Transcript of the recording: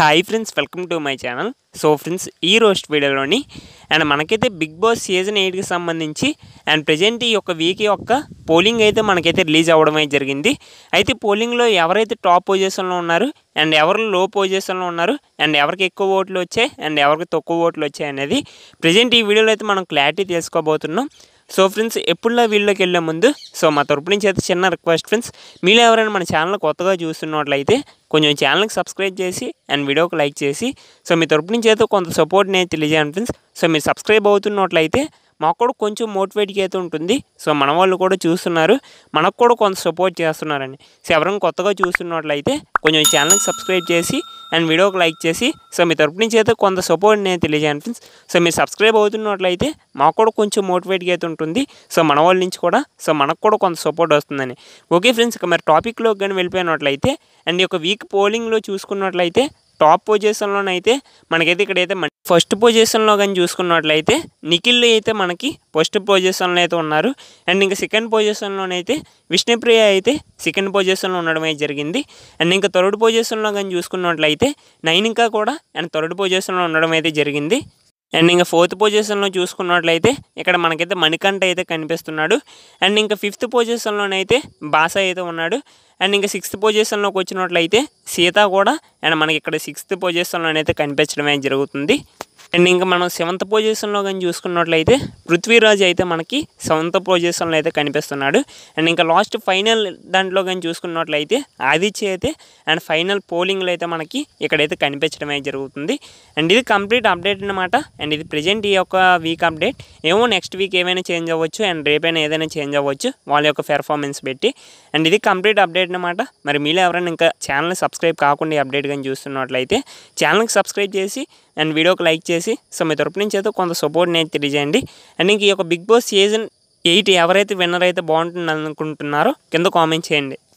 hi friends welcome to my channel so friends ఈ roast వీడియోలోని and మనకైతే Bigg Boss season ఎయిట్కి సంబంధించి అండ్ ప్రజెంట్ ఈ యొక్క వీక్ యొక్క పోలింగ్ అయితే మనకైతే రిలీజ్ అవ్వడం అయితే జరిగింది అయితే పోలింగ్లో ఎవరైతే టాప్ పొజిషన్లో ఉన్నారు అండ్ ఎవరు లో పొజిషన్లో ఉన్నారు అండ్ ఎవరికి ఎక్కువ ఓట్లు వచ్చాయి అండ్ ఎవరికి తక్కువ ఓట్లు వచ్చాయి అనేది ప్రజెంట్ ఈ వీడియోలో అయితే మనం క్లారిటీ తెలుసుకోబోతున్నాం సో ఫ్రెండ్స్ ఎప్పుడులా వీళ్ళకి వెళ్ళే ముందు సో మా తరపు నుంచి అయితే చిన్న రిక్వెస్ట్ ఫ్రెండ్స్ మీరు ఎవరైనా మన ఛానల్ కొత్తగా చూస్తున్నట్లయితే కొంచెం ఛానల్కి సబ్స్క్రైబ్ చేసి అండ్ వీడియోకి లైక్ చేసి సో మీ తరపు నుంచి అయితే కొంత సపోర్ట్ నేను తెలియజేయండి ఫ్రెండ్స్ సో మీరు సబ్స్క్రైబ్ అవుతున్నట్లయితే మాకు కూడా కొంచెం మోటివేట్గా అయితే ఉంటుంది సో మన వాళ్ళు కూడా చూస్తున్నారు మనకు కూడా కొంత సపోర్ట్ చేస్తున్నారండి సో ఎవరైనా కొత్తగా చూస్తున్నట్లయితే కొంచెం ఛానల్కి సబ్స్క్రైబ్ చేసి అండ్ వీడియోకి లైక్ చేసి సో మీ తరపు నుంచి అయితే కొంత సపోర్ట్ నేను తెలియజేయండి ఫ్రెండ్స్ సో మీరు సబ్స్క్రైబ్ అవుతున్నట్లయితే మాకు కూడా కొంచెం మోటివేట్గా అయితే ఉంటుంది సో మన వాళ్ళ నుంచి కూడా సో మనకు కూడా కొంత సపోర్ట్ వస్తుందని ఓకే ఫ్రెండ్స్ ఇక మరి టాపిక్లో కానీ వెళ్ళిపోయినట్లయితే అండ్ ఈ యొక్క వీక్ పోలింగ్లో చూసుకున్నట్లయితే టాప్ పొజిషన్లోనైతే మనకైతే ఇక్కడైతే ఫస్ట్ పొజిషన్లో కానీ చూసుకున్నట్లయితే నిఖిల్ అయితే మనకి ఫస్ట్ పొజిషన్లో అయితే ఉన్నారు అండ్ ఇంకా సెకండ్ పొజిషన్లోనైతే విష్ణుప్రియ అయితే సెకండ్ పొజిషన్లో ఉండడం అయితే జరిగింది అండ్ ఇంకా థర్డ్ పొజిషన్లో కానీ చూసుకున్నట్లయితే నైనికా కూడా అండ్ థర్డ్ పొజిషన్లో ఉండడం అయితే జరిగింది అండ్ ఇంకా ఫోర్త్ పొజిషన్లో చూసుకున్నట్లయితే ఇక్కడ మనకైతే మణికంఠ అయితే కనిపిస్తున్నాడు అండ్ ఇంకా ఫిఫ్త్ పొజిషన్లోనైతే బాస అయితే ఉన్నాడు అండ్ ఇంకా సిక్స్త్ పొజిషన్లోకి వచ్చినట్లయితే సీత కూడా అండ్ మనకి ఇక్కడ సిక్స్త్ పొజిషన్లోనైతే కనిపించడం అయితే జరుగుతుంది అండ్ ఇంకా మనం సెవెంత్ పొజిషన్లో కానీ చూసుకున్నట్లయితే పృథ్వీరాజ్ అయితే మనకి సెవెంత్ పొజిషన్లో అయితే కనిపిస్తున్నాడు అండ్ ఇంకా లాస్ట్ ఫైనల్ దాంట్లో కానీ చూసుకున్నట్లయితే ఆదిత్య అయితే అండ్ ఫైనల్ పోలింగ్లో అయితే మనకి ఇక్కడైతే కనిపించడం అయితే జరుగుతుంది అండ్ ఇది కంప్లీట్ అప్డేట్ అనమాట అండ్ ఇది ప్రజెంట్ ఈ యొక్క వీక్ అప్డేట్ ఏమో నెక్స్ట్ వీక్ ఏమైనా చేంజ్ అవ్వచ్చు అండ్ రేపైనా ఏదైనా చేంజ్ అవ్వచ్చు వాళ్ళ యొక్క పెర్ఫార్మెన్స్ పెట్టి అండ్ ఇది కంప్లీట్ అప్డేట్ అనమాట మరి మీలో ఎవరైనా ఇంకా ఛానల్ సబ్స్క్రైబ్ కాకుండా ఈ అప్డేట్ కానీ చూస్తున్నట్లయితే ఛానల్కి సబ్స్క్రైబ్ చేసి అండ్ వీడియోకి లైక్ చేసి సో మీ తరపు నుంచి అయితే కొంత సపోర్ట్ నేను తెలియజేయండి అండ్ ఇంక ఈ యొక్క బిగ్ బాస్ సీజన్ ఎయిట్ ఎవరైతే విన్నర్ అయితే బాగుంటుంది అనుకుంటున్నారో కింద కామెంట్ చేయండి